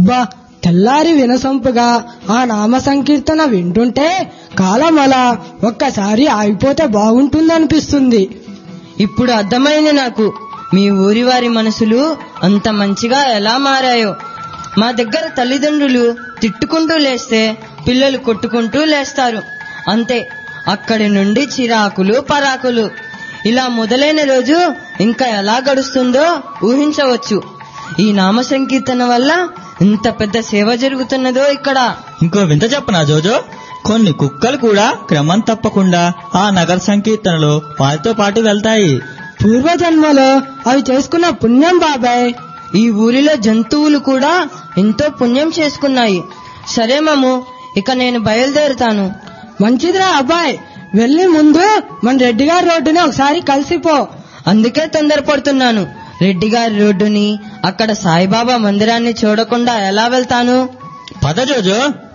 అబ్బా తెల్లారి వినసొంపుగా ఆ నామ సంకీర్తన వింటుంటే కాలం అలా ఒక్కసారి ఆగిపోతే బాగుంటుందనిపిస్తుంది ఇప్పుడు అర్థమైంది నాకు మీ ఊరి వారి మనసులు అంత మంచిగా ఎలా మారాయో మా దగ్గర తల్లిదండ్రులు తిట్టుకుంటూ లేస్తే పిల్లలు కొట్టుకుంటూ లేస్తారు అంతే అక్కడి నుండి చిరాకులు పరాకులు ఇలా మొదలైన రోజు ఇంకా ఎలా గడుస్తుందో ఊహించవచ్చు ఈ నామ సంకీర్తన వల్ల ఇంత పెద్ద సేవ జరుగుతున్నదో ఇక్కడ ఇంకో వింత చెప్పనా జోజో కొన్ని కుక్కలు కూడా క్రమం తప్పకుండా ఆ నగర సంకీర్తనలో వారితో పాటు వెళ్తాయి పూర్వజన్మలో అవి చేసుకున్న పుణ్యం బాబాయ్ ఈ ఊరిలో జంతువులు కూడా ఎంతో పుణ్యం చేసుకున్నాయి సరే మాము ఇక నేను బయలుదేరుతాను మంచిదిరా అబ్బాయ్ వెళ్ళి ముందు మన రెడ్డి గారి రోడ్డుని ఒకసారి కలిసిపో అందుకే తొందరపడుతున్నాను రెడ్డి గారి రోడ్డుని అక్కడ సాయిబాబా మందిరాన్ని చూడకుండా ఎలా వెళ్తాను పద జోజో